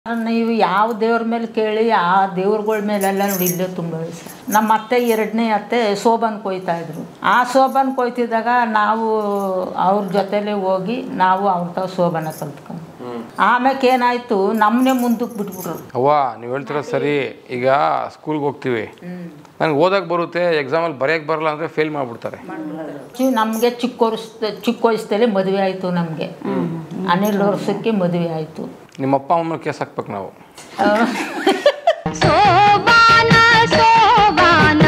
ನೀವು ಯಾವ ದೇವ್ರ ಮೇಲೆ ಕೇಳಿ ಆ ದೇವ್ರಗಳ ಮೇಲೆಲ್ಲ ನೋಡಿ ಇಲ್ಲೇ ತುಂಬ ಸರ್ ನಮ್ಮ ಅತ್ತೆ ಎರಡನೇ ಅತ್ತೆ ಶೋಭನ್ ಕೊಯ್ತಾ ಇದ್ರು ಆ ಶೋಭನ್ ಕೊಯ್ತಿದ್ದಾಗ ನಾವು ಅವ್ರ ಜೊತೆಲೆ ಹೋಗಿ ನಾವು ಅವ್ರ ತಾವ ಶೋಭನ ಕಲ್ತ್ಕೊಂಡು ಆಮ್ಯಾಕೆ ಏನಾಯ್ತು ನಮ್ಮನ್ನೇ ಮುಂದಕ್ಕೆ ಬಿಟ್ಬಿಟ್ರು ಅವ್ವ ನೀವು ಹೇಳ್ತಿರೋ ಸರಿ ಈಗ ಸ್ಕೂಲ್ಗೆ ಹೋಗ್ತೀವಿ ನನಗೆ ಓದಕ್ಕೆ ಬರುತ್ತೆ ಎಕ್ಸಾಮಲ್ಲಿ ಬರೆಯೋಕ್ಕೆ ಬರಲ್ಲ ಅಂದರೆ ಫೇಲ್ ಮಾಡಿಬಿಡ್ತಾರೆ ನಮಗೆ ಚಿಕ್ಕ ವರ್ಷ ಚಿಕ್ಕ ವಯಸ್ಸಲ್ಲೇ ಮದುವೆ ಆಯಿತು ನಮಗೆ ಹನ್ನೆರಡು ವರ್ಷಕ್ಕೆ ಮದುವೆ ಆಯಿತು ನಿಮ್ಮ ಅಪ್ಪ ಅಮ್ಮ ಕೇಸ್ ಹಾಕ್ಬೇಕು ನಾವು ಸೋಬಾನ ಸೋಬಾನ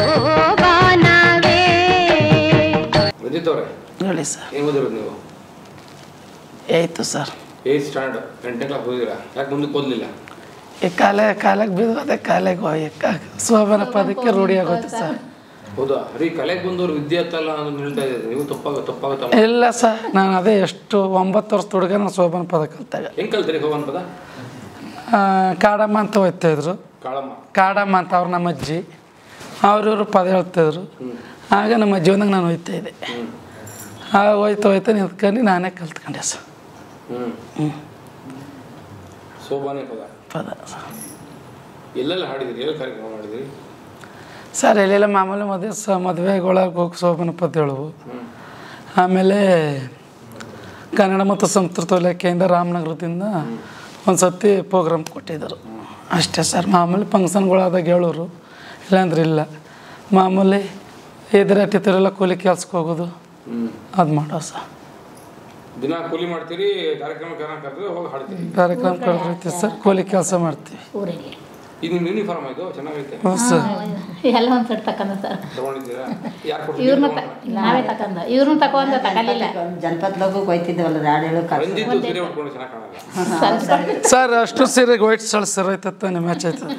ಸೋಬಾನವೇ ರಜಿತ್ ಅವರೇ ಹೇಳಿ ಸರ್ ಏನು ಓದಿರೋದು ನೀವು ಆಯಿತು ಸರ್ ಏಯ್ತ್ ಸ್ಟ್ಯಾಂಡರ್ಡ್ ಎಂಟನೇ ಕ್ಲಾಸ್ ಓದಿರಾ ಯಾಕೆ ಮುಂದಕ್ಕೆ ಓದಲಿಲ್ಲ ಈ ಕಾಲ ಕಾಲಕ್ಕೆ ಬಿದ್ದು ಅದೇ ಕಾಲಿಗೆ ಹೋಗಿ ಶೋಭನ ಪದಕ್ಕೆ ರೂಢಿ ಆಗುತ್ತೆ ಸರ್ ಹೌದಾ ರೀ ಕಲೆಗೆ ಬಂದವರು ವಿದ್ಯೆ ಹತ್ತಲ್ಲ ಅಂತ ಹೇಳ್ತಾ ಇದ್ದೀರಿ ನೀವು ತಪ್ಪಾಗ ತಪ್ಪಾಗುತ್ತಾ ಇಲ್ಲ ಸರ್ ನಾನು ಅದೇ ಎಷ್ಟು ಒಂಬತ್ತು ವರ್ಷದ ಹುಡುಗ ನಾನು ಶೋಭನ ಪದ ಕಲ್ತಾಗ ಹೆಂಗೆ ಕಲ್ತೀರಿ ಹೋಗೋನ್ ಪದ ಆ, ಕಾಡಮ್ಮ ಅಂತ ಹೋಗ್ತಾ ಇದ್ರು ಕಾಳಮ್ಮ ಕಾಡಮ್ಮ ಅಂತ ಅವ್ರು ನಮ್ಮ ಅಜ್ಜಿ ಅವ್ರಿವ್ರು ಪದ ಹೇಳ್ತಿದ್ರು ಆಗ ನಮ್ಮ ಜೀವನದಾಗ ನಾನು ಹೋಗ್ತಾ ಇದ್ದೆ ಆಗ ಹೋಯ್ತಾ ಹೋಯ್ತಾ ನಿಂತ್ಕೊಂಡು ನಾನೇ ಕಲ್ತ್ಕೊಂಡೆ ಸರ್ ಹ್ಞೂ ಸೋಬಾನೆ ಪದ ಪದ ಎಲ್ಲೆಲ್ಲ ಹಾಡಿದಿರಿ ಎಲ್ಲ ಕಾರ್ಯಕ್ರಮ ಮಾಡಿದಿರಿ ಸರ್ ಎಲ್ಲೆಲ್ಲ ಮಾಮೂಲಿ ಮದುವೆ ಸ ಮದುವೆಗೊಳಗೆ ಹೋಗಿ ಶೋಭನ ಪದ ಹೇಳುವು ಆಮೇಲೆ ಕನ್ನಡ ಮತ್ತು ಸಂಸ್ಕೃತ ಇಲಾಖೆಯಿಂದ ರಾಮನಗರದಿಂದ ಒಂದು ಸತಿ ಪ್ರೋಗ್ರಾಮ್ ಕೊಟ್ಟಿದ್ದರು ಅಷ್ಟೇ ಸರ್ ಮಾಮೂಲಿ ಫಂಕ್ಷನ್ಗಳಾದಾಗ ಹೇಳೋರು ಇಲ್ಲಾಂದ್ರೆ ಇಲ್ಲ ಮಾಮೂಲಿ ಎದುರಾಟಿತರೆಲ್ಲ ಕೂಲಿ ಕೆಲ್ಸಕ್ಕೆ ಹೋಗೋದು ಹ್ಞೂ ಅದು ಮಾಡೋ ಸರ್ ದಿನ ಕೂಲಿ ಮಾಡ್ತೀರಿ ಕಾರ್ಯಕ್ರಮ ಕರೆದ್ರೆ ಹೋಗಿ ಹಾಡ್ತೀರಿ ಕಾರ್ಯಕ್ರಮ ಕಳೆದೈತಿ ಸರ್ ಕೂಲಿ ಕೆಲಸ ಮಾಡ್ತೀವಿ ಊರಿಗೆ ಇದು ನಿಮ್ಮ ಯೂನಿಫಾರ್ಮ್ ಆಯಿತು ಚೆನ್ನಾಗೈತೆ ಹ್ಞೂ ಸರ್ ಎಲ್ಲ ಒಂದು ಸೆಟ್ ತಕೊಂಡ ಸರ್ ತಗೊಂಡಿದ್ದೀರಾ ಯಾರು ಇವ್ರನ್ನ ಕೊಡ್ತೀರಿ ನಾವೇ ತಕೊಂಡ ಇವ್ರನ್ನ ತಕೊಂಡ ತಗೊಳ್ಳಿಲ್ಲ ಜನಪದ ಲೋಗಕ್ಕೆ ಹೋಯ್ತಿದ್ದೇವಲ್ಲ ರಾಡ್ ಹೇಳು ರಂಜಿತ್ ಸೀರೆ ಉಟ್ಕೊಂಡು ಚೆನ್ನಾಗಿ ಕಾಣಲ್ಲ ಸರ್ ಅಷ್ಟು ಸೀರೆಗೆ ವೈಟ್ ಶರ್ಟ್ ಸರ್ ಐತತ್ತ ನಿಮ್ಮ ಮ್ಯಾಚ್ ಆಯ್ತದ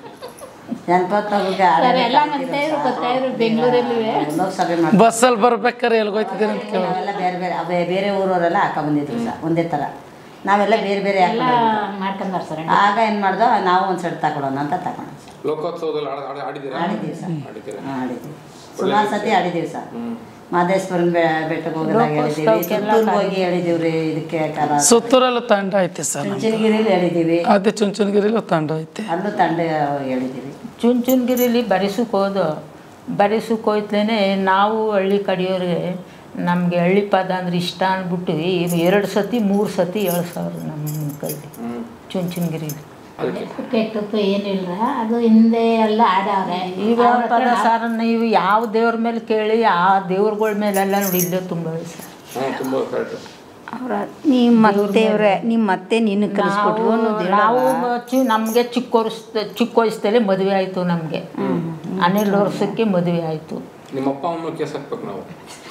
ಜನಪದ ಲೋಗಕ್ಕೆ ಸರ್ ಎಲ್ಲ ಮತ್ತೆ ಇವ್ರು ಬರ್ತಾ ಇದ್ರು ಬೆಂಗಳೂರಲ್ಲಿ ಲೋಕ ಸಭೆ ಮಾಡಿ ಬಸ್ಸಲ್ಲಿ ಬರ್ಬೇಕಾರೆ ಎಲ್ಲಿ ಹೋಯ್ತಿದ್ದೀರಿ ಅಂತ ಕೇಳಿ ನಾವೆಲ್ಲ ಬೇರೆ ಬೇರೆ ಅವೇ ಬೇರೆ ಊರವರೆಲ್ಲ ಹಾಕ ಬಂದಿದ್ರು ಸರ್ ಒಂದೇ ಥರ ನಾವೆಲ್ಲ ಬೇರೆ ಬೇರೆ ಎಲ್ಲ ಹಾಕೊಂಡು ಮಾಡ್ಕೊಂಡಾರ ಸರ್ ಆಗ ಏನು ಮಾಡ್ದೋ ನಾವು ಒಂದು ಸೆಟ್ ತಗೊಳ್ಳೋಣ ಅಂತ ತಗೊಂಡು ಸರ್ ಲೋಕೋತ್ಸವದಲ್ಲಿ ಹಾಡ್ ಹಾಡ್- ಹಾಡಿದ್ದೀರಾ ಆಡಿದ್ದೀವಿ ಸರ್ ಹಾಡಿದ್ದೀರಾ ಹಾಂ ಆಡಿದ್ದೀವಿ ಸುಮಾರು ಸತಿ ಆಡಿದ್ದೀವಿ ಸರ್ ಮಾದೇಶ್ವರನ ಬೆ ಬೆಟ್ಟಕ್ಕೆ ಹೋಗೋದಾಗ ಹೇಳಿದ್ದೀವಿ ಲೋಕೋತ್ಸವಕ್ಕೆಲ್ಲ ಸುತ್ತೂರ್ಗೆ ಹೋಗಿ ಹೇಳಿದ್ದೀವಿ ರೀ ಇದಕ್ಕೆ ಕಲ ಸುತ್ತೂರಲ್ಲೂ ತಂಡ ಐತಿ ಸರ್ ನಮ್ದು. ಚುಂಚನಗಿರಿಲಿ ಹೇಳಿದ್ದೀವಿ ಅದೇ ಚುಂಚನಗಿರಿಲೂ ತಂಡ ಐತಿ ಅಲ್ಲೂ ತಂಡ ಹೇಳಿದ್ದೀವಿ ಚುಂಚುನ್ಗಿರಿಲಿ ಬರಿಸಕ್ಕೆ ಹೋದು ಬರಿಸಕ್ಕೆ ಹೋಯ್ತಲೇ ನಾವು ಹಳ್ಳಿ ಕಡೆಯವ್ರಿಗೆ ನಮಗೆ ಹಳ್ಳಿ ಪದ ಅಂದ್ರೆ ಇಷ್ಟ ಅಂದ್ಬಿಟ್ಟು ಇದು ಎರಡು ಸತಿ ಮೂರು ಸತಿ ಏಳು ಸಾವಿರ ನಮ್ಮ ಕೈಲಿ ಚುಂಚುನ್ಗಿರಿಲಿ ಕೆಟ್ಟದ್ದು ಏನಿಲ್ಲ ಅದು ಹಿಂದೆ ಎಲ್ಲ ಆಡವ್ರೆ ಇವಾಗ ಪದ ಸರ್ ನೀವು ಯಾವ ದೇವ್ರ ಮೇಲೆ ಕೇಳಿ ಆ ದೇವ್ರಗಳ ಮೇಲೆಲ್ಲ ನೋಡಿ ಇಲ್ಲೇ ತುಂಬ ಸರ್ ಹಾಂ ತುಂಬ ಕರೆಕ್ಟ್ ಅವ್ರ ನಿಮ್ಮ ಅತ್ತೆಯವ್ರೆ ನಿಮ್ಮ ಅತ್ತೆ ನಿನ್ನ ಕಲಿಸ್ಕೊಟ್ರು ಅನ್ನೋದು ನಾವು ಚಿ ನಮಗೆ ಚಿಕ್ಕ ವರ್ಷ ಚಿಕ್ಕ ವಯಸ್ಸಲ್ಲೇ ಮದುವೆ ಆಯಿತು ನಮಗೆ ಹನ್ನೆರಡು ವರ್ಷಕ್ಕೆ ಮದುವೆ ಆಯಿತು ನಿಮ್ಮ ಅಪ್ಪ ಅಮ್ಮ ಕೇಸ್ ಹಾಕ್ಬೇಕು ನಾವು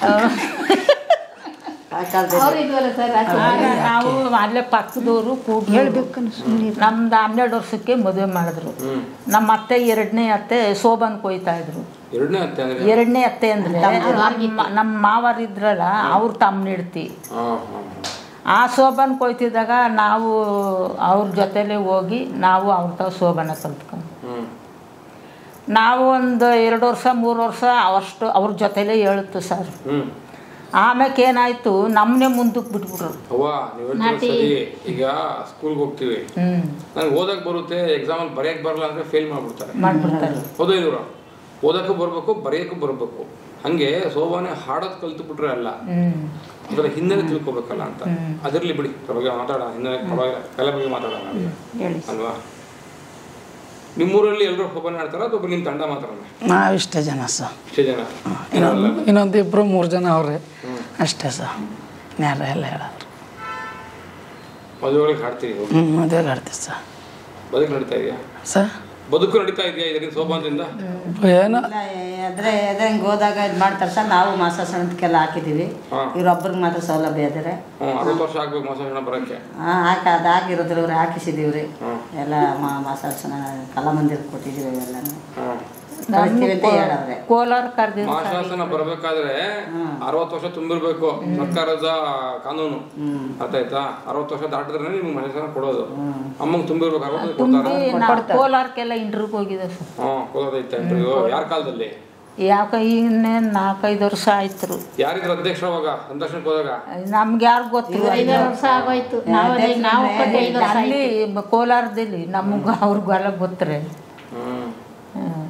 ಆ ಕಾಲದಲ್ಲಿ ಅವ್ರು ಇದ್ವಲ್ಲ ಸರ್ ಆಗ ನಾವು ಅಲ್ಲೇ ಪಕ್ಕದವರು ಕೂಗಿ ನಮ್ದು ಹನ್ನೆರಡು ವರ್ಷಕ್ಕೆ ಮದುವೆ ಮಾಡಿದ್ರು ನಮ್ಮ ಅತ್ತೆ ಎರಡನೇ ಅತ್ತೆ ಶೋಭನ್ ಕೊಯ್ತಾ ಇದ್ರು ಎರಡನೇ ಅತ್ತೆ ಅಂದರೆ ಎರಡನೇ ಅತ್ತೆ ಅಂದ್ರೆ ನಮ್ಮ ನಮ್ಮ ಮಾವರಿದ್ರಲ್ಲ ಅವ್ರ ತಮ್ಮನಿಡ್ತಿ ಹಾಂ ಹಾಂ ಆ ಶೋಭನ್ ಕೊಯ್ತಿದ್ದಾಗ ನಾವು ಅವ್ರ ಜೊತೆಲೆ ಹೋಗಿ ನಾವು ಅವ್ರ ತಾವ ಶೋಭನ ಕಲ್ತ್ಕೊಂಡು ಹ್ಞೂ ನಾವು ಒಂದು ಎರಡು ವರ್ಷ ಮೂರು ವರ್ಷ ಅಷ್ಟು ಅವ್ರ ಜೊತೆಲೇ ಹೇಳುತ್ತು ಸರ್ ಹ್ಞೂ ಆಮ್ಯಾಕೆ ಏನಾಯ್ತು ನಮ್ಮನ್ನೇ ಮುಂದಕ್ಕೆ ಬಿಟ್ಬಿಟ್ರು ಅವ್ವ ನೀವು ಹೇಳ್ತಿರೋ ಸರಿ ಈಗ ಸ್ಕೂಲ್ಗೆ ಹೋಗ್ತೀವಿ ಹ್ಞೂ ನನಗೆ ಓದಕ್ಕೆ ಬರುತ್ತೆ ಎಕ್ಸಾಮಲ್ಲಿ ಬರೆಯಕ್ಕೆ ಬರಲ್ಲ ಅಂದರೆ ಫೇಲ್ ಮಾಡಿಬಿಡ್ತಾರೆ ಮಾಡ್ಬಿಡ್ತಾರೆ ಹೌದಾ ಇವರು ಓದಕ್ಕೂ ಬರಬೇಕು ಬರೆಯೋಕ್ಕೂ ಬರಬೇಕು ಹಾಗೆ ಸೋಬಾನೆ ಹಾಡೋದು ಕಲ್ತು ಅಲ್ಲ ಹ್ಞೂ ಅದರ ಹಿನ್ನೆಲೆ ತಿಳ್ಕೊಬೇಕಲ್ಲ ಅಂತ ಅದರಲ್ಲಿ ಬಿಡಿ ಅದ್ರ ಬಗ್ಗೆ ಮಾತಾಡೋಣ ಹಿನ್ನೆಲೆ ಪರವಾಗಿಲ್ಲ ಕಲೆ ಬಗ್ಗೆ ಮಾತಾಡೋಣ ಅಲ್ವಾ ನಿಮ್ಮೂರಲ್ಲಿ ಎಲ್ಲರೂ ಸೋಬಾನೆ ಆಡ್ತಾರ ಅಥವಾ ನಿಮ್ಮ ತಂಡ ಮಾತ್ರ ನಾವು ಇಷ್ಟೇ ಜನ ಸರ್ ಇಷ್ಟೇ ಜನ ಇನ್ನೊಂದು ಇನ್ನೊಂದು ಇಬ್ಬರು ಮೂರು ಜನ ಅವ್ರೆ ಅಷ್ಟೇ ಸರ್ ಯಾರ ಎಲ್ಲ ಹೇಳೋರು ಮದುವೆಗಳಿಗೆ ಹಾಡ್ತೀರಿ ಹೋಗಿ ಹ್ಞೂ ಮದುವೆಗೆ ಆಡ್ತೀವಿ ಸರ್ ಬದುಕು ನಡೀತಾ ಇದೆಯಾ ಸರ್ ಬದುಕು ನಡೀತಾ ಇದೆಯಾ ಇದರಿಂದ ಸೋಬಾನದಿಂದ ಏನೋ ಅದ್ರೆ ಅದೇ ಹಿಂಗೆ ಹೋದಾಗ ಇದು ಮಾಡ್ತಾರೆ ಸರ್ ನಾವು ಮಾಸ ಸಣ್ಣದಕ್ಕೆಲ್ಲ ಹಾಕಿದ್ದೀವಿ ಹಾ. ಇವ್ರೊಬ್ರಿಗೆ ಮಾತ್ರ ಸೌಲಭ್ಯ ಇದ್ದಾರೆ ಹ್ಞೂ ಅರವತ್ತು ವರ್ಷ ಆಗ್ಬೇಕು ಮಾಸ ಜನ ಬರೋಕ್ಕೆ ಹಾಂ ಹಾಕಿ ಅದು ಹಾಕಿರೋದ್ರ ಇವ್ರು ಹಾಕಿಸಿದೀವಿ ರೀ ಎಲ್ಲ ಮಾಸಾಸನ ಕಲಾಮಂದಿರ ಕೊಟ್ಟಿದ್ದೀವಿ ಎಲ್ಲನೂ ಹ್ಞೂ ಕಳಿಸ್ತೀವಿ ಅಂತ ಹೇಳವ್ರೆ ಕೋಲಾರ ಕರೆದಿದ್ದು ಮಹಾಶಾಸನ ಬರಬೇಕಾದ್ರೆ ಅರವತ್ತು ವರ್ಷ ತುಂಬಿರ್ಬೇಕು ಸರ್ಕಾರದ ಕಾನೂನು ಅರ್ಥ ಆಯ್ತಾ ಅರವತ್ತು ವರ್ಷ ದಾಟಿದ್ರೆ ನಿಮ್ಗೆ ಮಹಾಶಾಸನ ಕೊಡೋದು ಅಮ್ಮಂಗೆ ತುಂಬಿರ್ಬೇಕು ಅರವತ್ತು ಕೊಡ್ತಾರೆ ನಾವು ಕೋಲಾರಕ್ಕೆಲ್ಲ ಇಂಟ್ರಿಗೆ ಹೋಗಿದೆ ಸರ್ ಹ್ಞೂ ಕೊಡೋದೈತೆ ಇಂಟರ್ವ್ಯೂ ಯಾರ ಕಾಲದಲ್ಲಿ ಯಾಕೆ ಇನ್ನೇನು ನಾಲ್ಕೈದು ವರ್ಷ ಆಯ್ತು ಯಾರಿದ್ರು ಅಧ್ಯಕ್ಷ ಅವಾಗ ಸಂದರ್ಶನಕ್ಕೆ ಹೋದಾಗ ನಮ್ಗೆ ಯಾರು ಗೊತ್ತಿಲ್ಲ ಐದಾರು ವರ್ಷ ಆಗೋಯ್ತು ನಾವು ಅದೇ ನಾವು ಕೊಟ್ಟು ಐದು ವರ್ಷ ಆಯ್ತು. ಅಲ್ಲಿ ಕೋಲಾರದಲ್ಲಿ ನಮಗೆ ಅವ್ರಿಗೆಲ್ಲ ಗೊತ್ತರೆ ಹ್ಮ್ ಹ್ಮ್.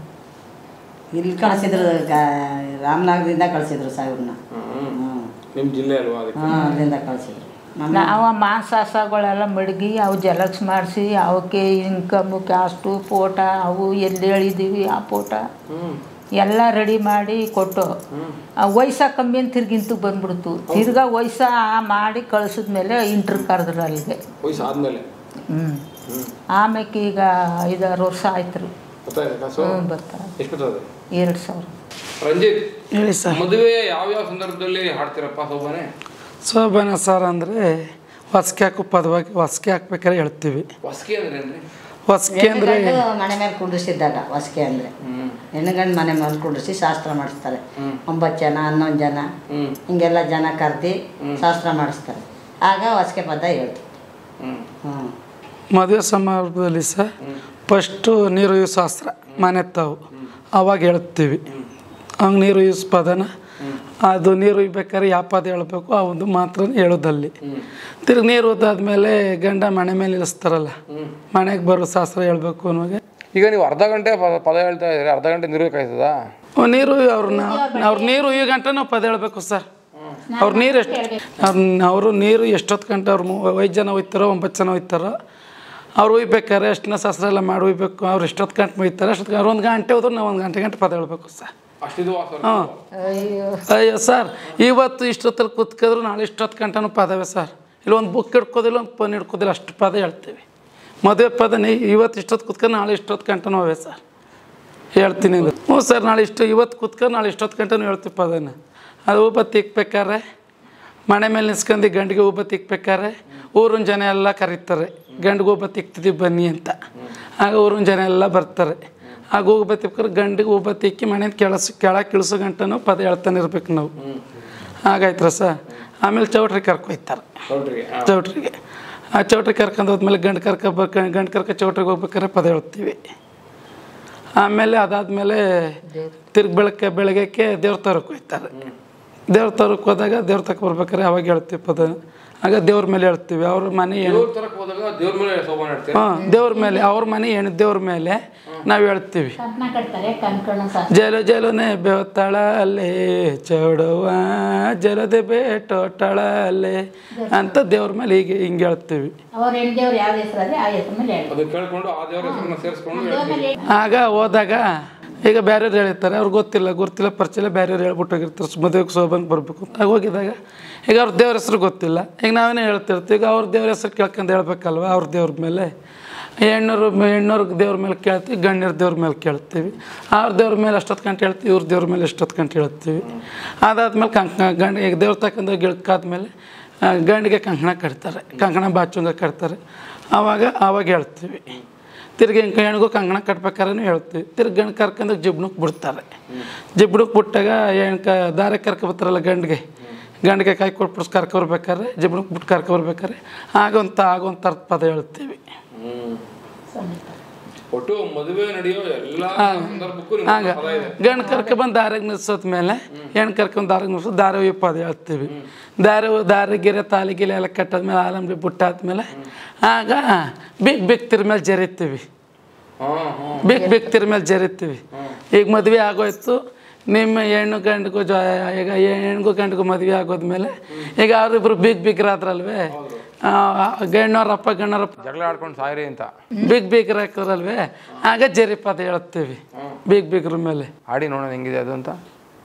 ಇಲ್ಲಿ ಕಳಿಸಿದ್ರು ಗ- ರಾಮನಗರದಿಂದ ಕಳಿಸಿದ್ರು ಸಾಹೇಬ್ರನ್ನ ಹ್ಮ್ ಹ್ಞೂ ನಿಮ್ಮ ಜಿಲ್ಲೆ ಅಲ್ವಾ ಅದಕ್ಕೆ ಹಾಂ ಅಲ್ಲಿಂದ ಕಳಿಸಿದ್ರು ನಮ್ಮ ನಾವು ಆ ಮಾಂಸಾಸಗಳೆಲ್ಲ ಮಡಗಿ ಅವು ಜಲಕ್ಸ್ ಮಾಡಿಸಿ ಅವಕ್ಕೆ ಇನ್ಕಮು ಕ್ಯಾಸ್ಟು ಫೋಟ ಅವು ಎಲ್ಲಿ ಹೇಳಿದ್ದೀವಿ ಆ ಫೋಟ ಹ್ಮ್ ಎಲ್ಲ ರೆಡಿ ಮಾಡಿ ಕೊಟ್ಟು ಆ ವಯಸ್ಸ ಕಮ್ಮಿ ಅಂತ ತಿರ್ಗಿಂತು ಬಂದ್ಬಿಡ್ತು ತಿರ್ಗಾ ವಯಸ್ಸ ಮಾಡಿ ಕಳಿಸಿದ್ಮೇಲೆ ಇಂಟ್ರ್ ಕರೆದ್ರು ಅಲ್ಲಿಗೆ ವಯಸ್ಸು ಆದ್ಮೇಲೆ ಹ್ಞೂ ಆಮೇಲೆ ಈಗ ಐದಾರು ವರ್ಷ ಆಯ್ತು ರೀ ಗೊತ್ತಾಯ್ತು ಕಾಸು ಹ್ಞೂ ಬರ್ತಾರೆ ಎಷ್ಟು ಬರ್ತದೆ ಎರಡು ಸಾವಿರ ರಂಜಿತ್ ಹೇಳಿ ಸರ್ ಮದುವೆ ಯಾವ್ಯಾವ ಸಂದರ್ಭದಲ್ಲಿ ಹಾಡ್ತೀರಪ್ಪ ಸೋಬಾನೆ ಶೋಭನ ಸರ್ ಅಂದರೆ ಹೊಸ್ಕೆ ಹಾಕೋ ಪದವಾಗಿ ಹೊಸ್ಕೆ ಹಾಕ್ಬೇಕಾದ್ರೆ ಹೇಳ್ತೀವಿ ಹೊಸ್ಕಿ ಅಂದ್ರೆ ಏನ್ರಿ ಹೊಸ್ಕೆ ಅಂದರೆ ಹೆಣ್ಣು ಗಂಡು ಮನೆ ಮೇಲೆ ಕುಂಡ್ರಿಸಿದ್ದಾಗ ಹೊಸ್ಕೆ ಅಂದರೆ ಹ್ಮ್ ಹೆಣ್ಣು ಗಂಡು ಮನೆ ಮೇಲೆ ಕುಂಡ್ರಿಸಿ ಶಾಸ್ತ್ರ ಮಾಡಿಸ್ತಾರೆ ಹ್ಮ್. ಒಂಬತ್ತು ಜನ ಹನ್ನೊಂದು ಜನ ಹ್ಮ್ ಹಿಂಗೆಲ್ಲ ಜನ ಕರೆದಿ ಶಾಸ್ತ್ರ ಮಾಡಿಸ್ತಾರೆ ಆಗ ಹೊಸ್ಕೆ ಪದ ಹೇಳ್ತೀವಿ ಹ್ಮ್ ಹ್ಞೂ ಮದುವೆ ಸಮಾರಂಭದಲ್ಲಿ ಸರ್ ಫಸ್ಟು ನೀರು ಯೂಸ್ ಶಾಸ್ತ್ರ ಮನೆ ತಾವು ಅವಾಗ ಹೇಳ್ತೀವಿ ಹಂಗೆ ನೀರು ಯೂಸ್ ಪದನ ಅದು ನೀರು ಇಬೇಕಾದ್ರೆ ಯಾವ ಪದ ಹೇಳ್ಬೇಕು ಆ ಒಂದು ಮಾತ್ರ ಹೇಳೋದಲ್ಲಿ ತಿರ್ಗಿ ನೀರು ಉದ್ದಾದ್ಮೇಲೆ ಗಂಡ ಮನೆ ಮೇಲೆ ಇಳಿಸ್ತಾರಲ್ಲ ಮನೆಗೆ ಬರೋ ಶಾಸ್ತ್ರ ಹೇಳ್ಬೇಕು ಅನ್ನೋಗೆ ಈಗ ನೀವು ಅರ್ಧ ಗಂಟೆ ಪ- ಪದ ಹೇಳ್ತಾ ಇದ್ದೀರಿ ಅರ್ಧ ಗಂಟೆ ನಿರ್ಬೇಕಾಯ್ತದ ಅವ್ ನೀರು ಅವ್ರನ್ನ ಅವ್ರ ನೀರು ಈ ಗಂಟೆ ನಾವು ಪದ ಹೇಳ್ಬೇಕು ಸರ್ ಅವ್ರ ನೀರು ಎಷ್ಟು ಅವ್ರ ಅವರು ನೀರು ಎಷ್ಟೊತ್ತು ಗಂಟೆ ಅವ್ರು ಮೂ- ಐದು ಜನ ಹೋಯ್ತಾರೋ ಒಂಬತ್ತು ಜನ ಹೋಯ್ತಾರೋ ಅವ್ರು ಒಯ್ಬೇಕಾರೆ ಎಷ್ಟನ್ನ ಶಾಸ್ತ್ರ ಎಲ್ಲ ಮಾಡಿ ಒಯ್ಬೇಕು ಅವ್ರು ಎಷ್ಟೊತ್ತು ಗಂಟೆ ಒಯ್ತಾರೆ ಅಷ್ಟೊತ್ತು ಅವ್ರು ಒಂದು ಗಂಟೆ ಹೋದ್ರೆ ನಾವು ಒಂದು ಗಂಟೆ ಗಂಟೆ ಪದ ಹೇಳ್ಬೇಕು ಸರ್ ಅಷ್ಟಿದು ವಾಸ ಹಾಂ ಅಯ್ಯೋ ಸರ್ ಇವತ್ತು ಇಷ್ಟೊತ್ತಲ್ಲಿ ಕೂತ್ಕಿದ್ರು ನಾಳೆ ಇಷ್ಟೊತ್ತು ಗಂಟೆನೂ ಪದವೇ ಸರ್ ಇಲ್ಲ ಒಂದು ಬುಕ್ ಹಿಡ್ಕೋದಿಲ್ಲ ಒಂದು ಪನ್ ಹಿಡ್ಕೋದಿಲ್ಲ ಅಷ್ಟು ಪದ ಹೇಳ್ತೀವಿ ಮದುವೆ ಪದನೇ ಇವತ್ತು ಇಷ್ಟೊತ್ತು ಕೂತ್ಕೊಂಡು ನಾಳೆ ಇಷ್ಟೊತ್ತು ಗಂಟೆನೂ ಅವೇ ಸರ್ ಹೇಳ್ತೀನಿ ಅಂದ್ರೆ ಹ್ಞೂ ಸರ್ ನಾಳೆ ಇಷ್ಟು ಇವತ್ತು ಕೂತ್ಕೊಂಡು ನಾಳೆ ಇಷ್ಟೊತ್ತು ಗಂಟೆನೂ ಹೇಳ್ತೀವಿ ಪದನ ಅದು ಊಬತ್ತು ಇಕ್ಬೇಕಾರೆ ಮನೆ ಮೇಲೆ ನಿಲ್ಸ್ಕೊಂಡು ಗಂಡಿಗೆ ಊಬತ್ತು ಇಕ್ಬೇಕಾರೆ ಊರಿನ ಜನ ಎಲ್ಲ ಕರೀತಾರೆ ಗಂಡಿಗೆ ಊಬತ್ತು ಇಕ್ತಿದ್ದೀವಿ ಬನ್ನಿ ಅಂತ ಆಗ ಊರಿನ ಜನ ಎಲ್ಲ ಬರ್ತಾರೆ ಆಗ ಊಬತ್ತು ಇಕ್ಬೇಕಾರೆ ಗಂಡಿಗೆ ಊಬತ್ತು ಇಕ್ಕಿ ಮನೆಯಿಂದ ಕೆಳಸು ಕೆಳಗೆ ಇಳಿಸೋ ಗಂಟನೂ ಪದ ಹೇಳ್ತಾನೆ ಇರ್ಬೇಕು ನಾವು ಹಾಗಾಯ್ತರ ಸರ್ ಆಮೇಲೆ ಚೌಟ್ರಿ ಕರ್ಕೊಯ್ತಾರೆ ನೋಡ್ರಿ ಚೌಟ್ರಿಗೆ ಆ ಚೌಟ್ರಿ ಕರ್ಕೊಂಡು ಹೋದ್ಮೇಲೆ ಗಂಡು ಕರ್ಕೊಬೇಕು ಗಂಡು ಕರ್ಕೊ ಚೌಟ್ರಿಗೆ ಹೋಗ್ಬೇಕಾದ್ರೆ ಪದ ಹೇಳ್ತೀವಿ ಆಮೇಲೆ ಅದಾದಮೇಲೆ ತಿರ್ಗಿ ಬೆಳಗ್ಗೆ ಬೆಳಗ್ಗೆಕ್ಕೆ ದೇವ್ರ ತರಕ್ಕೆ ಹೋಗ್ತಾರೆ ದೇವ್ರ ತರಕ್ಕೆ ಹೋದಾಗ ದೇವ್ರ ತಕ್ಕ ಬರ್ಬೇಕಾದ್ರೆ ಅವಾಗ ಹೇಳ್ತೀವಿ ಪದ ಆಗ ದೇವ್ರ ಮೇಲೆ ಹೇಳ್ತೀವಿ ಅವ್ರ ಮನೆ ಏನು ದೇವ್ರ ತರಕ್ ಹೋದಾಗ ದೇವ್ರ ಮೇಲೆ ಸೋಬಾನ ಹೇಳ್ತೀರಿ ಹಾಂ ದೇವ್ರ ಮೇಲೆ ಅವ್ರ ಮನೆ ಹೆಣ್ಣು ದೇವ್ರ ಮೇಲೆ ನಾವು ಹೇಳ್ತೀವಿ ಕರ್ನ ಕಟ್ತಾರೆ ಕಣ್ಕಣ ಸಹ ಜಲ ಜಲನೆ ಬೆವತಾಳಲೆ ಚೌಡವ್ವ ಜಲದೆ ಬೇಟೋಟಾಳಲೆ ಅಂತ ದೇವ್ರ ಮೇಲೆ ಹೀಗೆ ಹಿಂಗೆ ಹೇಳ್ತೀವಿ ಅವ್ರ ಹೆಣ್ದೇವ್ರು ಯಾವ ಹೆಸರಾದ್ರೆ ಆ ಹೆಸರು ಮೇಲೆ ಹೇಳಿ ಅದು ಕೇಳ್ಕೊಂಡು ಆ ದೇವ್ರ ಹೆಸರನ್ನ ಸೇರಿಸ್ಕೊಂಡು ಹೇಳ್ತೀರಿ ಆಗ ಹೋದಾಗ ಈಗ ಬೇರೆಯವ್ರು ಹೇಳ್ತಾರೆ ಅವ್ರಿಗೆ ಗೊತ್ತಿಲ್ಲ ಗೊತ್ತಿಲ್ಲ ಪರಿಚಯ ಇಲ್ಲ ಬೇರೆಯವ್ರು ಹೇಳ್ಬಿಟ್ಟು ಹೋಗಿರ್ತಾರೆ ಮದುವೆಗೆ ಶೋಭನ್ ಬರಬೇಕು ಅಂತ ಆಗ ಹೋಗಿದಾಗ ಈಗ ಅವ್ರ ದೇವ್ರ ಹೆಸರು ಗೊತ್ತಿಲ್ಲ ಈಗ ನಾವೇನೇ ಹೇಳ್ತಿರ್ತೀವಿ ಈಗ ಅವ್ರ ದೇವ್ರ ಹೆಸರು ಕೇಳ್ಕೊಂಡು ಹೇಳ್ಬೇಕಲ್ವ ಅವ್ರ ದೇವ್ರ ಮೇಲೆ ಹೆಣ್ಣೂರು ಹೆಣ್ಣೂರು ದೇವ್ರ ಮೇಲೆ ಕೇಳ್ತೀವಿ ಗಣ್ಯರ ದೇವ್ರ ಮೇಲೆ ಕೇಳ್ತೀವಿ ಅವ್ರ ದೇವ್ರ ಮೇಲೆ ಅಷ್ಟೊತ್ತು ಗಂಟೆ ಹೇಳ್ತೀವಿ ಇವ್ರ ದೇವ್ರ ಮೇಲೆ ಎಷ್ಟೊತ್ತು ಗಂಟೆ ಹೇಳ್ತೀವಿ ಅದಾದ್ಮೇಲೆ ಕಂಕ ಗಂಡ ಈಗ ದೇವ್ರ ತಕ್ಕಂದು ಗಿಳ್ಕಾದ್ಮೇಲೆ ಆ, ಗಂಡಿಗೆ ಕಂಕಣ ಕಟ್ತಾರೆ ಕಂಕಣ ಬಾಚುಂಗ ಕಟ್ತಾರೆ ಆವಾಗ ಆವಾಗ ಹೇಳ್ತೀವಿ ತಿರ್ಗಿ ಹೆಂಗೆ ಹೆಣ್ಗೂ ಕಂಕಣ ಕಟ್ಬೇಕಾದ್ರೆ ಹೇಳ್ತೀವಿ ತಿರ್ಗಿ ಗಂಡು ಕರ್ಕೊಂಡು ಜಿಬ್ಣಕ್ಕೆ ಬಿಡ್ತಾರೆ ಜಿಬ್ಣಕ್ಕೆ ಬಿಟ್ಟಾಗ ಹೆಣ್ ಕ ದಾರೆ ಕರ್ಕೊಬರ್ತಾರಲ್ಲ ಗಂಡಿಗೆ ಗಂಡಿಗೆ ಕೈ ಕೊಟ್ಟು ಬಿಡ್ಸ್ ಕರ್ಕೊಬರ್ಬೇಕಾದ್ರೆ ಜಿಬ್ಣಕ್ಕೆ ಬಿಟ್ಟು ಕರ್ಕೊಬರ್ಬೇಕಾದ್ರೆ ಆಗೊಂತ ಆಗೊಂತ ಅರ್ಥ ಪದ ಹೇಳ್ತೀವಿ ಹ್ಮ್ ಒಟ್ಟು ಮದುವೆ ನಡೆಯೋ ಎಲ್ಲಾ ಸಂದರ್ಭಕ್ಕೂ ನಿಮ್ಮ ಆಗ ಪದ ಇದೆ ಗಂಡು ಕರ್ಕೊಬಂದು ದಾರಿಗೆ ನಿಲ್ಸೋದ್ ಮೇಲೆ ಹೆಣ್ಣು ಕರ್ಕೊಂಡು ದಾರಿಗೆ ನಿಲ್ಸೋದು ದಾರಿ ಒಯ್ಯೋ ಪದ ಹೇಳ್ತೀವಿ ದಾರಿ ದಾರಿ ಗಿರೆ ತಾಲಿ ಗಿಲೆ ಎಲ್ಲ ಕಟ್ಟಾದ್ಮೇಲೆ ಆಲಂಬಿ ಬಿಟ್ಟಾದ್ಮೇಲೆ ಆಗ ಬಿಗ್ ಬಿಗ್ ತಿರ್ ಮೇಲೆ ಜರಿತೀವಿ ಹಾ ಹಾ ಬಿಗ್ ಬಿಗ್ ತಿರ್ ಮೇಲೆ ಜರಿತೀವಿ ಈಗ ಮದುವೆ ಆಗೋಯ್ತು ನಿಮ್ಮ ಹೆಣ್ಣು ಗಂಡಿಗೂ ಜ ಈಗ ಹೆಣ್ಣಿಗೂ ಗಂಡಿಗೂ ಮದುವೆ ಆಗೋದ್ಮೇಲೆ ಈಗ ಅವರಿಬ್ರು ಬಿಗ್ ಬಿಗ್ರಾದ್ರಲ್ವೇ ಗಣ್ಣವ್ರಪ್ಪ ಗಣ್ಣವ್ರಪ್ಪ ಜಗಳ ಆಡ್ಕೊಂಡು ಸಾಯ್ರಿ ಅಂತ ಬಿಗ್ ಬಿಗ್ರ ಹಾಕಿದ್ರಲ್ವೇ ಆಗ ಜರಿ ಪದ ಹೇಳ್ತೀವಿ ಬಿಗ್ ಬಿಗ್ರ ಮೇಲೆ ಆಡಿ ನೋಡೋಣ ಹೆಂಗಿದೆ ಅದು ಅಂತ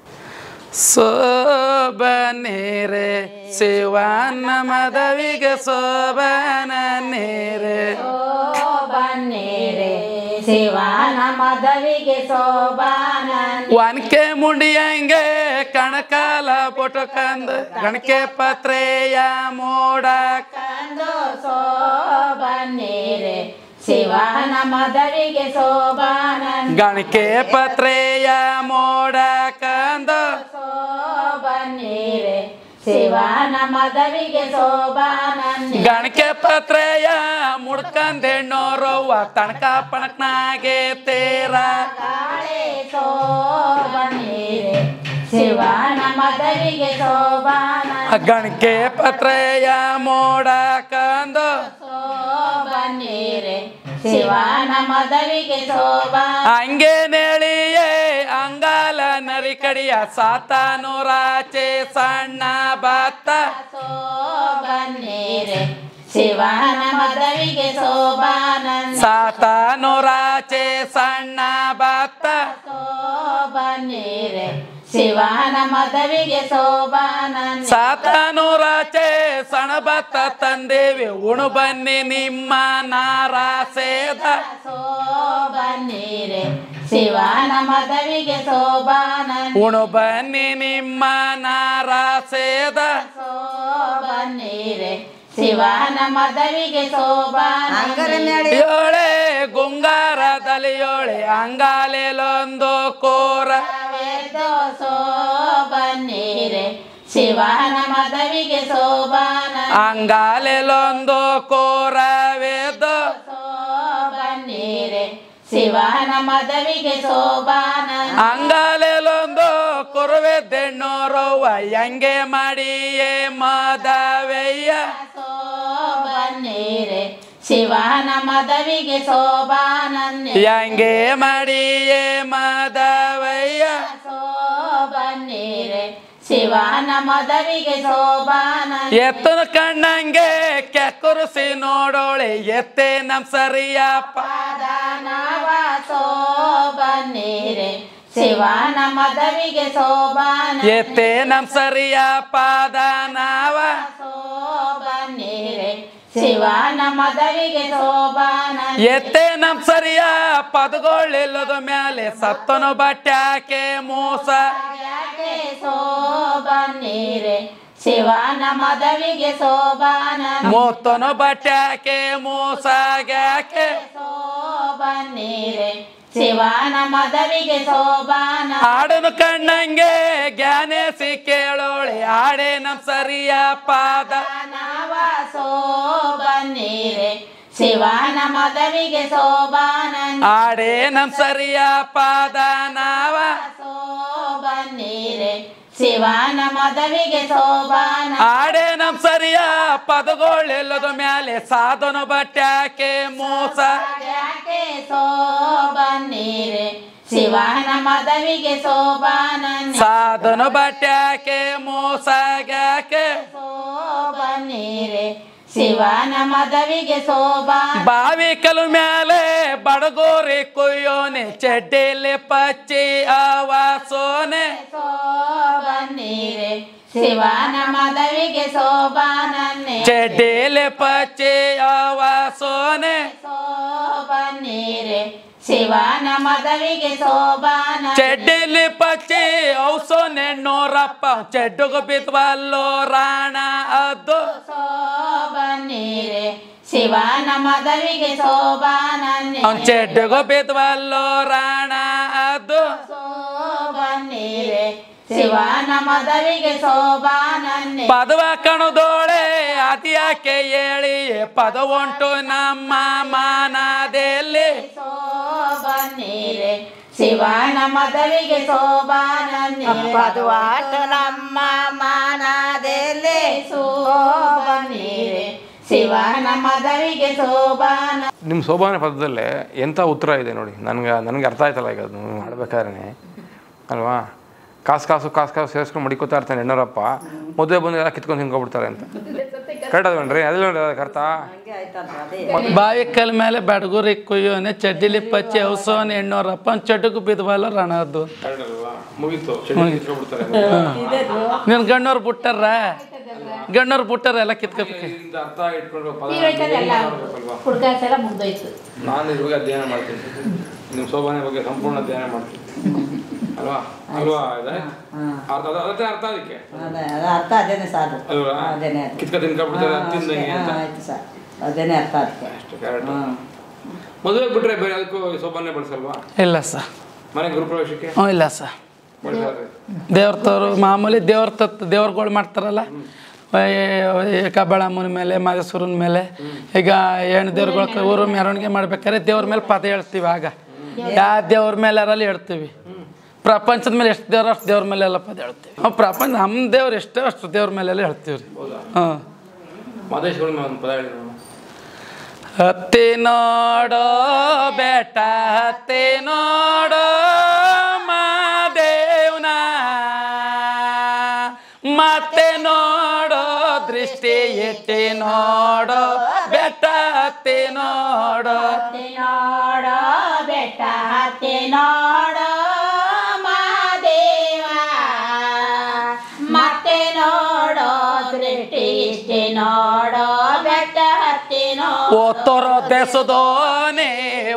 ಸೋಬನೇರೆ ಶಿವನ ಮದವಿಗೆ ಸೋಬನ ನೇರೆ ಬನ್ನೇರೆ ಸೇವಾನ ಮದವಿಗೆ ಸೋಬಾನ ಒನಕೆ ಮುಂಡಿಯಂಗೆ ಕಣಕಾಲ ಪೊಟೊ ಕಂದು ಗಣಕೆ ಪತ್ರೆಯ ಮೋಡ ಕಂದು ಸೋಬನ್ನೇರೆ ಶಿವನ ಮದವಿಗೆ ಸೋಬಾನ ಗಣಕೆ ಪತ್ರೆಯ ಮೋಡ ಕಂದು ಸೋಬನ್ನೇರೆ ಶಿವನ ಮದವಿಗೆ ಸೋಬಾನನ್ನೇ ಗಣಕೆ ಪತ್ರೆಯ ಮುಡ್ಕಂದ್ ಹೆಣ್ಣೋರವ್ವ ತಣಕ ಪಣಕ್ನಾಗೆ ತೇರ ಕಾಳೆ ಸೋ ಸೋಬನೀರೆ ಶಿವನ ಮದವಿಗೆ ಸೋಬಾನ ಗಣಿಕೆ ಪತ್ರೆಯ ಮೋಡ ಕಂದು ಸೋಬನೀರೆ ಶಿವನ ಮದವಿಗೆ ಸೋಬಾನ ಹಂಗೆ ನೆಳಿಯೇ ಅಂಗಾಲ ನರಿಕಡಿಯ ಸಾತಾನೂರಾಚೆ ಸಣ್ಣ ಭತ್ತ ಸೋಬನೀರೆ ಶಿವನ ಮದವಿಗೆ ಸೋಬಾನಂದ ಸಾತಾನೂರಾಚೆ ಸಣ್ಣ ಭತ್ತ ಸೋಬನೀರೆ ಶಿವನ ಮದವಿಗೆ ಸೋಬಾನಂದ ಸಾತಾನೂರಾಚೆ ಸಣ ಭತ್ತ ತಂದೇವಿ ಉಣು ಬನ್ನಿ ನಿಮ್ಮ ನಾರಾಸೇದ ಸೋಬನೀರೆ ಶಿವನ ಮದವಿಗೆ ಸೋಬಾನಂದ ಉಣು ಬನ್ನಿ ನಿಮ್ಮ ನಾರಾಸೇದ ಸೋಬನೀರೆ ಶಿವನ ಮದವಿಗೆ ಸೋಬಾನ ಹಂಗಾರೆ ಮೇಳಿ ಏಳೆ ಗುಂಗಾರದಲ್ಲಿ ಏಳೆ ಅಂಗಾಲೆಲೊಂದು ಕೋರ ಸೋಬನೀರೆ ಶಿವನ ಮದವಿಗೆ ಸೋಬಾನ ಅಂಗಾಲೆಲೊಂದು ಕೋರವೇದ ಸೋಬನೀರೆ ಶಿವನ ಮದವಿಗೆ ಸೋಬಾನ ಅಂಗಾಲೆಲೊಂದು ಕುರುವೆ ದೆಣ್ಣೋರವ್ವ ಹೆಂಗೆ ಮಾಡಿಯೇ ಮದವೆಯ್ಯ ಸೋಬನೀರೆ ಶಿವನ ಮದವಿಗೆ ಸೋಬಾನನ್ನೇ ಹೆಂಗೆ ಮಾಡಿಯೇ ಮದವಯ್ಯ ಸೋಬನೀರೆ ಶಿವನ ಮದವಿಗೆ ಸೋಬಾನ ಎತ್ತನ ಕಣ್ಣಂಗೆ ಕೆಕ್ಕುರುಸಿ ನೋಡೋಳೆ ಎತ್ತೆ ನಮ್ ಸರಿಯಪ್ಪ ಪಾದಾನವ ಸೋಬನೀರೆ ಶಿವನ ಮದವಿಗೆ ಸೋಬಾನ ಎತ್ತೆ ನಮ್ ಸರಿಯ ಪಾದ ನಾವ ಸೋಬನೀರೆ ಶಿವನ ಮದವಿಗೆ ಸೋಬಾನ ಎತ್ತೆ ನಮ್ ಸರಿಯ ಪದಗಳಿಲ್ಲದ ಮ್ಯಾಲೆ ಸತ್ತನು ಬಟ್ಟ್ಯಾಕೆ ಮೋಸ ಯಾಕೆ ಸೋಬನೀರೆ ಶಿವನ ಮದವಿಗೆ ಸೋಬಾನ ಮೂತನು ಬಟ್ಟ್ಯಾಕೆ ಮೋಸ ಗ್ಯಾಕೆ ಸೋಬನೀರೆ ಶಿವನ ಮದವಿಗೆ ಸೋಬಾನ ಆಡನು ಕಣ್ಣಂಗೆ ಜ್ಞಾನೇಸಿ ಕೇಳೋಳೆ ಆಡೆ ನಮ್ ಸರಿಯ ಪಾದ ನವ ಸೋಬನೀರೆ ಶಿವನ ಮದವಿಗೆ ಸೋಬಾನ ಆಡೆ ನಮ್ ಸರಿಯ ಪಾದ ನಾವ ಸೋಬನೀರೆ ಶಿವನ ಮದವಿಗೆ ಸೋಬಾನ ಆಡೆ ನಮ್ ಸರಿಯ ಪದಗಳಿಲ್ಲದ ಮ್ಯಾಲೆ ಸಾಧನ ಬಟ್ಟ್ಯಾಕೆ ಮೋಸ ಯಾಕೆ ಸೋಬನೀರೆ ಶಿವನ ಮದವಿಗೆ ಸೋಬಾನ ಸಾಧನ ಬಟ್ಟ್ಯಾಕೆ ಮೋಸ ಗ್ಯಾಕೆ ಸೋಬನೀರೆ ಶಿವನ ಮದವಿಗೆ ಸೋಬಾನ ಬಾವಿ ಕಲು ಮ್ಯಾಲೆ ಬಡಗೋರಿ ಕುಯ್ಯೋನೆ ಚಡ್ಡಿಲಿ ಪಚ್ಚಿ ಅವ ಸೋನೆ ಸೋಬನೀರೆ ಶಿವನ ಮದವಿಗೆ ಸೋಬಾನನ್ನೇ ಚಡ್ಡಿಲಿ ಪಚ್ಚಿ ಅವ ಸೋನೆ ಸೋಬನೀರೆ ಶಿವನ ಮದವಿಗೆ ಸೋಬಾನ ಚಡ್ಡಿಲಿ ಪಚ್ಚಿ ಔಸೋನೆ ನೋರಪ್ಪ ಚೆಡ್ಡುಗು ಬಿದ್ವಲ್ಲೋ ರಾಣ ಅದು ಸೋಬನೀರೆ ಶಿವನ ಮದವಿಗೆ ಸೋಬಾನನ್ನೇ ಅವ್ನ್ ಚೆಡ್ಡುಗು ಬಿದ್ವಲ್ಲೋ ರಾಣ ಅದು ಸೋಬನೀರೆ ಶಿವನ ಮದವಿಗೆ ಸೋಬಾನನ್ನೇ ಪದವ ಕಣದೋಳೆ ಅದ್ಯಾಕೆ ಹೇಳಿ ಪದ ಉಂಟು ನಮ್ಮ ಮಾನದಲ್ಲಿ ಸೋಬನೀರೆ ಶಿವನ ಮದವಿಗೆ ಸೋಬಾನನ್ನೇ ಪದುವಾಟ ನಮ್ಮ ಮಾನದಲ್ಲಿ ಸೋಬನೀರೆ ಶಿವನ ಮದವಿಗೆ ಸೋಬಾನ ನಿಮ್ಮ ಸೋಬಾನೆ ಪದದಲ್ಲೇ ಎಂಥ ಉತ್ತರ ಇದೆ ನೋಡಿ ನನಗೆ ನನಗೆ ಅರ್ಥ ಆಯ್ತಲ್ಲ ಈಗ ಅದು ಮಾಡ್ಬೇಕಾದ್ರೆ ಅಲ್ವಾ ಕಾಸು ಕಾಸು ಕಾಸು ಕಾಸು ಸೇರಿಸ್ಕೊಂಡು ಮಡಿಕೋತಾ ಇರ್ತಾನೆ ಹೆಣ್ಣರಪ್ಪ ಮದುವೆ ಬಂದು ಎಲ್ಲ ಕಿತ್ಕೊಂಡು ತಿನ್ಕೊಬಿಡ್ತಾರೆ ಅಂತ ಕರೆಕ್ಟ್ ಅದೇನ್ರಿ ಅದಿಲ್ಲ ನೋಡಿ ಅದಕ್ಕೆ ಅರ್ಥ ಹಂಗೆ ಆಯ್ತಲ್ರ ಅದೇ ಬಾವಿ ಕಲ್ ಮೇಲೆ ಬಡಗುರಿ ಕುಯ್ಯೋನೆ ಚಡ್ಡಿಲಿ ಪಚ್ಚಿ ಔಸೋನೆ ಎಣ್ಣೋರಪ್ಪ ಅವ್ನ್ ಚಡ್ಡುಗು ಬಿದ್ವಲ್ಲ ರಣ ಅದು ಕರೆಕ್ಟ್ ಅಲ್ವಾ ಮುಗೀತು ಚಳಿ ಕಿತ್ಕೊಬಿಡ್ತಾರೆ ನಿನ್ ಗಣ್ಣವ್ರು ಬಿಟ್ಟಾರ ಗಣ್ಣವ್ರು ಬಿಟ್ಟಾರ ಎಲ್ಲ ಕಿತ್ಕೋಬೇಕು ಇದರಿಂದ ಅರ್ಥ ಇಟ್ಕೊಂಡು ಪದ ಎಲ್ಲ ಮಾಡ್ಬೇಕಲ್ವಾ ಹುಡುಗಾಟ ಎಲ್ಲ ಮುಗ್ದೋಯ್ತು ನಾನು ಇದ್ರ ಬಗ್ಗೆ ಅಧ್ಯಯನ ಮಾಡ್ತೀನಿ ನಿಮ್ಮ ಶೋಭಾನೆ ಬಗ್ಗೆ ಸಂಪೂರ್ಣ ಅಧ್ಯಯನ ಮಾಡ್ತೀನಿ ಅಲ್ವಾ ಅಲ್ವಾ ಇದೆ ಅರ್ಥ ಅದ- ಅದಕ್ಕೆ ಅರ್ಥ ಅದಕ್ಕೆ ಅದೇ ಅದು ಅರ್ಥ ಅದೇನೆ ಸಾರು ಅಲ್ವಾ ಅದೇನೆ ಅದು. ಕಿತ್ಕ ತಿನ್ಕೊಬಿಡ್ತಾರೆ ಹಾ, ಅದು ಅಷ್ಟೇ. ತಿಂದಂಗೆ ಅಂತ ಹಾ, ಆಯ್ತು ಸರ್ ಅದೇನೆ ಅರ್ಥ ಅದಕ್ಕೆ ಅಷ್ಟು ಕರೆಕ್ಟ್ ಹ್ಮ್ ಮದುವೆ ಬಿಟ್ರೆ ಬೇರೆ ಅದಕ್ಕೂ ಶೋಭಾನೆ ಬಳಸಲ್ವಾ ಇಲ್ಲ ಸರ್ ಮನೆ ಗೃಹಪ್ರವೇಶಕ್ಕೆ ಹ್ಞೂ ಇಲ್ಲ ಸರ್ ಬಳಸ್ತಾರೆ ದೇವ್ರ ತವರು ಮಾಮೂಲಿ ದೇವ್ರ ತತ್ ದೇವ್ರುಗಳು ಮಾಡ್ತಾರಲ್ಲ ಕಬ್ಬಳಮ್ಮನ ಮೇಲೆ ಮಾದೇಶ್ವರನ ಮೇಲೆ ಈಗ ಹೆಣ್ಣು ದೇವ್ರುಗಳ ಊರು ಮೆರವಣಿಗೆ ಮಾಡ್ಬೇಕಾದ್ರೆ ದೇವ್ರ ಮೇಲೆ ಪದ ಹೇಳ್ತೀವಿ ಆಗ ಯಾವ ದೇವ್ರ ಮೇಲೆ ಅರಲ್ಲಿ ಹೇಳ್ತೀವಿ ಪ್ರಪಂಚದ ಮೇಲೆ ಎಷ್ಟು ದೇವ್ರ ಅಷ್ಟು ದೇವ್ರ ಮೇಲೆ ಎಲ್ಲ ಪದ ಹೇಳ್ತೀವಿ ನಾವು ಪ್ರಪಂಚ ನಮ್ಮ ದೇವ್ರು ಎಷ್ಟೋ ಅಷ್ಟು ದೇವ್ರ ಮೇಲೆಲ್ಲ ಹೇಳ್ತೀವಿ ರೀ ಹಾಂ ಮಾದೇಶ್ವರ ಒಂದು ಪದ ಹೇಳಿ ನೋಡೋಣ. ಹತ್ತಿ ನೋಡೋ ಬೇಟ ಹತ್ತಿ ನೋಡೋ ಮಾದೇವ್ನ ಮತ್ತೆ ನೋಡೋ ದೃಷ್ಟಿ ಇಟ್ಟಿ ನೋಡೋ ಬೆಟ್ಟ ಹತ್ತಿ ನೋಡೋ ನೋಡೋ ಬೆಟ್ಟ ಹತ್ತಿ ನೋಡೋ ಮಾದೇವ ಮತ್ತೆ ನೋಡೋ ದೃಷ್ಟಿ ಇಷ್ಟಿ ನೋಡೋ ಬೆಟ್ಟ ಹತ್ತಿ ನೋಡೋ ಉತ್ತರ ದೇಶದೋನೆ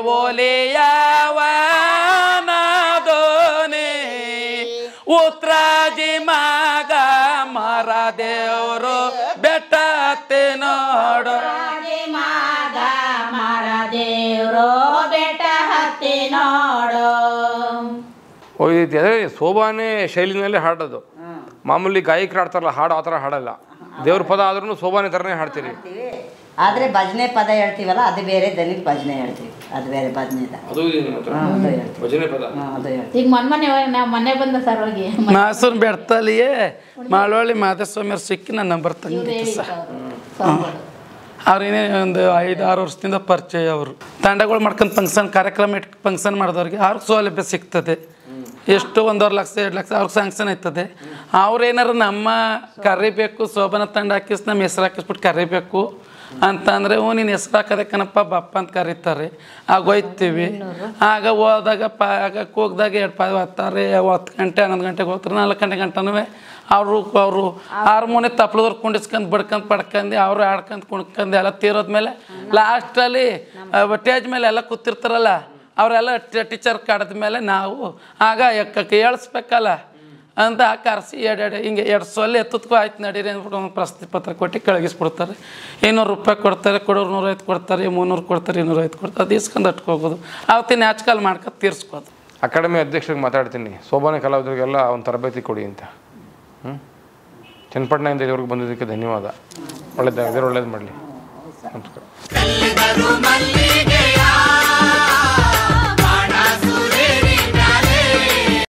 ಓಲಿಯವನದೋನೆ ಉತ್ರಾಜಿ ಮಗ ಮರ ದೇವರು ಬೆಟ್ಟ ಹತ್ತಿ ನೋಡೋ ರಾಜಿ ಮಾಗ ಮರ ದೇವ್ರೋ ಬೆಟ್ಟ ಹತ್ತಿ ನೋಡೋ ಓ ಇದು ಅದೇ ಸೋಬಾನೆ ಶೈಲಿನಲ್ಲೇ ಹಾಡೋದು ಮಾಮೂಲಿ ಗಾಯಕರು ಹಾಡ್ತಾರಲ್ಲ ಹಾಡು ಆ ಥರ ಹಾಡಲ್ಲ ದೇವ್ರ ಪದ ಆದ್ರೂ ಸೋಬಾನೆ ಥರನೇ ಹಾಡ್ತೀರಿ ಹೇಳ್ತೀವಿ ಆದರೆ ಭಜನೆ ಪದ ಹೇಳ್ತೀವಲ್ಲ ಅದು ಬೇರೆ ದನಿಗೆ ಭಜನೆ ಹೇಳ್ತೀವಿ ಅದು ಬೇರೆ ಭಜನೆ ಇದೆ ಅದು ಇದೆ ನಿಮ್ಮ ಹತ್ರ ಹಾಂ ಅದು ಹೇಳ್ತೀವಿ ಭಜನೆ ಪದ ಹಾಂ ಅದು ಹೇಳ್ತೀವಿ ಈಗ ಮೊನ್ನೆ ಮೊನ್ನೆ ಹೋಗಿ ನಾವು ಮನೆ ಬಂದ ಸರ್ ಹೋಗಿ ಮಾಸೂರು ಬೆಡ್ತಲ್ಲಿಯೇ ಮಾಳವಳ್ಳಿ ಮಾದೇಸ್ವಾಮಿಯವ್ರು ಸಿಕ್ಕಿ ನನ್ನ ನಂಬರ್ ಇವ್ರು ತಂದಿತ್ತು ಸರ್ ಹೇಳಿದ್ರು ಅವ್ರೇನೇ ಒಂದು ಐದು ಆರು ವರ್ಷದಿಂದ ಪರಿಚಯ ಅವರು ತಂಡಗಳು ಮಾಡ್ಕೊಂಡು ಫಂಕ್ಷನ್ ಕಾರ್ಯಕ್ರಮ ಇಟ್ ಫಂಕ್ಷನ್ ಮಾಡಿದವ್ರಿಗೆ ಅವ್ರಿಗೆ ಸೌಲಭ್ಯ ಸಿಗ್ತದೆ ಎಷ್ಟು ಒಂದೂವರೆ ಲಕ್ಷ ಎರಡು ಲಕ್ಷ ಅವ್ರಿಗೆ ಸ್ಯಾಂಕ್ಷನ್ ಆಯ್ತದೆ ಅವ್ರೇನಾರು ನಮ್ಮ ಕರಿಬೇಕು ಶೋಭನ ತಂಡ ಹಾಕಿಸ್ ನಮ್ಮ ಹೆಸ್ರು ಹಾಕಿಸ್ಬಿಟ್ಟು ಕರಿಬೇಕು ಅಂತಂದರೆ ಹ್ಞೂ ನೀನು ಹೆಸ್ರು ಹಾಕದೆ ಕಣಪ್ಪ ಬಪ್ಪ ಅಂತ ಕರೀತಾರೆ ಆಗ ಹೋಯ್ತೀವಿ ಆಗ ಹೋದಾಗ ಪ ಆಗ ಕೂಗ್ದಾಗ ಎರಡು ಪ ಹತ್ತಾರೆ ಹತ್ತು ಗಂಟೆ ಹನ್ನೊಂದು ಗಂಟೆಗೆ ಹೋಗ್ತಾರೆ ನಾಲ್ಕು ಗಂಟೆ ಗಂಟನೂ ಅವರು ಅವರು ಹಾರ್ಮೋನಿ ತಪ್ಲದವ್ರು ಕುಂಡಿಸ್ಕೊಂಡು ಬಡ್ಕೊಂಡು ಪಡ್ಕೊಂಡು ಅವರು ಆಡ್ಕೊಂಡು ಕುಣ್ಕೊಂಡು ಎಲ್ಲ ತೀರೋದ್ಮೇಲೆ ಲಾಸ್ಟಲ್ಲಿ ಸ್ಟೇಜ್ ಮೇಲೆ ಎಲ್ಲ ಕೂತಿರ್ತಾರಲ್ಲ ಅವರೆಲ್ಲ ಟೀಚರ್ ಕಡ್ದ ಮೇಲೆ ನಾವು ಆಗ ಎಕ್ಕಕ್ಕೆ ಏಳಿಸ್ಬೇಕಲ್ಲ ಅಂತ ಕರೆಸಿ ಎರಡು ಎರಡು ಹಿಂಗೆ ಎರಡು ಸೊಲ್ಲೆ ಎತ್ತದ್ಕೂ ಆಯ್ತು ನಡೀರಿ ಅಂದ್ಬಿಟ್ಟು ಒಂದು ಪ್ರಶಸ್ತಿ ಪತ್ರ ಕೊಟ್ಟು ಕೆಳಗಿಸ್ಬಿಡ್ತಾರೆ ಇನ್ನೂರು ರೂಪಾಯಿ ಕೊಡ್ತಾರೆ ಕೊಡೋರು ನೂರೈವತ್ತು ಕೊಡ್ತಾರೆ ಮುನ್ನೂರು ಕೊಡ್ತಾರೆ ಇನ್ನೂರೈವತ್ತು ಕೊಡ್ತಾರೆ ಅದು ಇಸ್ಕೊಂಡು ಅಟ್ಕೋಬೋದು ಅವತ್ತಿನ ನ್ಯಾಚ್ಕಾಲ್ ಮಾಡ್ಕೊಂಡು ತೀರ್ಸ್ಕೋದು ಅಕಾಡೆಮಿ ಅಧ್ಯಕ್ಷರಿಗೆ ಮಾತಾಡ್ತೀನಿ ಸೋಬಾನೆ ಕಲಾವಿದರಿಗೆಲ್ಲ ಒಂದು ತರಬೇತಿ ಕೊಡಿ ಅಂತ ಹ್ಞೂ ಚನ್ನಪಟ್ಟಣದಿಂದ ಇಲ್ಲಿವರೆಗೂ ಬಂದಿದ್ದಕ್ಕೆ ಧನ್ಯವಾದ ಒಳ್ಳೇದು ದೇವರು ಒಳ್ಳೇದು ಮಾಡಲಿ ನಮಸ್ಕಾರ ಕಲ್ಲಿದರು ಮಲ್ಲಿ